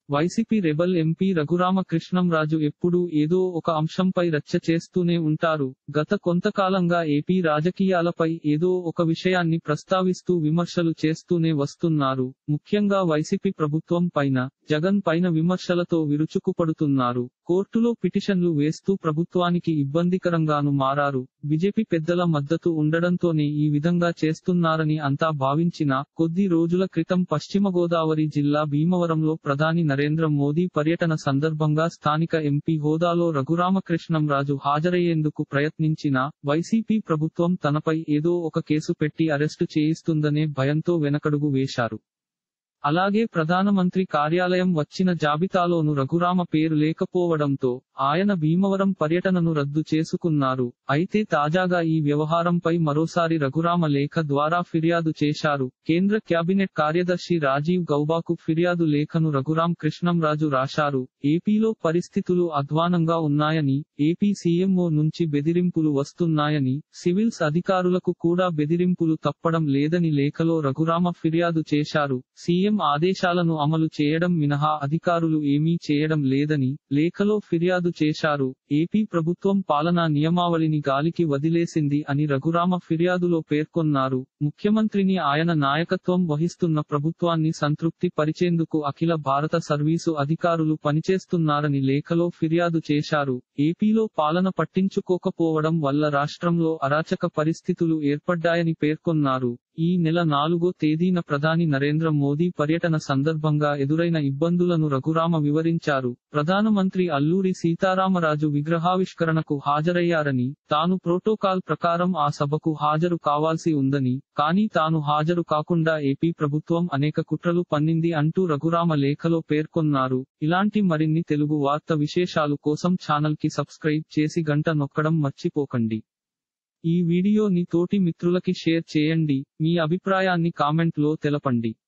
YCP rebel MP Raghurama Krishnam Raju ఎప్పుడూ ఏదో ఒక అంశంపై రచ్చ చేస్తూనే ఉంటారు గత కొంతకాలంగా ఏపీ రాజకీయాలపై ఏదో ఒక విషయాన్ని ప్రస్తావిస్తూ విమర్శలు చేస్తూనే వస్తున్నారు ముఖ్యంగా వైసీపీ ప్రభుత్వం పైన జగన్ పైన విమర్శలతో విరుచుకుపడుతున్నారు కోర్టులో పిటిషన్లు వేస్తూ ప్రభుత్వానికి ఇబ్బందికరంగాను మారారు బీజేపీ పెద్దల మద్దతు ఉండడంతోనే ఈ విధంగా చేస్తున్నారని అంతా భావించినా కొద్ది రోజుల క్రితం పశ్చిమ గోదావరి జిల్లా భీమవరంలో ప్రధాని నరేంద్ర మోదీ పర్యటన సందర్భంగా స్థానిక ఎంపీ హోదాలో రఘురామకృష్ణంరాజు హాజరయ్యేందుకు ప్రయత్నించినా వైసీపీ ప్రభుత్వం తనపై ఏదో ఒక కేసు పెట్టి అరెస్టు చేయిస్తుందనే భయంతో వెనకడుగు వేశారు అలాగే ప్రధానమంత్రి కార్యాలయం వచ్చిన జాబితాలోను రఘురామ పేరు లేకపోవడంతో ఆయన భీమవరం పర్యటనను రద్దు చేసుకున్నారు అయితే తాజాగా ఈ వ్యవహారంపై మరోసారి రఘురామ లేఖ ద్వారా ఫిర్యాదు చేశారు కేంద్ర క్యాబినెట్ కార్యదర్శి రాజీవ్ గౌబాకు ఫిర్యాదు లేఖను రఘురాం కృష్ణంరాజు రాశారు ఏపీలో పరిస్థితులు అధ్వానంగా ఉన్నాయని ఏపీ సీఎంఓ నుంచి బెదిరింపులు వస్తున్నాయని సివిల్స్ అధికారులకు కూడా బెదిరింపులు తప్పడం లేదని లేఖలో రఘురామ ఫిర్యాదు చేశారు సీఎం ఆదేశాలను అమలు చేయడం మినహా అధికారులు ఏమీ చేయడం లేదని లేఖలో ఫిర్యాదు చేశారు ఏపీ ప్రభుత్వం పాలనా నియమావళిని గాలికి వదిలేసింది అని రఘురామ ఫిర్యాదులో పేర్కొన్నారు ముఖ్యమంత్రిని ఆయన నాయకత్వం వహిస్తున్న ప్రభుత్వాన్ని సంతృప్తి పరిచేందుకు అఖిల భారత సర్వీసు అధికారులు పనిచేస్తున్నారని లేఖలో ఫిర్యాదు చేశారు ఏపీలో పాలన పట్టించుకోకపోవడం వల్ల రాష్ట్రంలో అరాచక పరిస్థితులు ఏర్పడ్డాయని పేర్కొన్నారు ఈ నెల నాలుగో తేదీన ప్రధాని నరేంద్ర మోదీ పర్యటన సందర్భంగా ఎదురైన ఇబ్బందులను రఘురామ వివరించారు ప్రధానమంత్రి అల్లూరి సీతారామరాజు విగ్రహావిష్కరణకు హాజరయ్యారని తాను ప్రోటోకాల్ ప్రకారం ఆ సభకు హాజరు కావాల్సి ఉందని కానీ తాను హాజరు కాకుండా ఏపీ ప్రభుత్వం అనేక కుట్రలు పన్నింది అంటూ రఘురామ లేఖలో పేర్కొన్నారు ఇలాంటి మరిన్ని తెలుగు వార్త విశేషాలు కోసం ఛానల్ కి సబ్స్క్రైబ్ చేసి గంట నొక్కడం మర్చిపోకండి ఈ వీడియోని తోటి మిత్రులకి షేర్ చేయండి మీ అభిప్రాయాన్ని కామెంట్ లో తెలపండి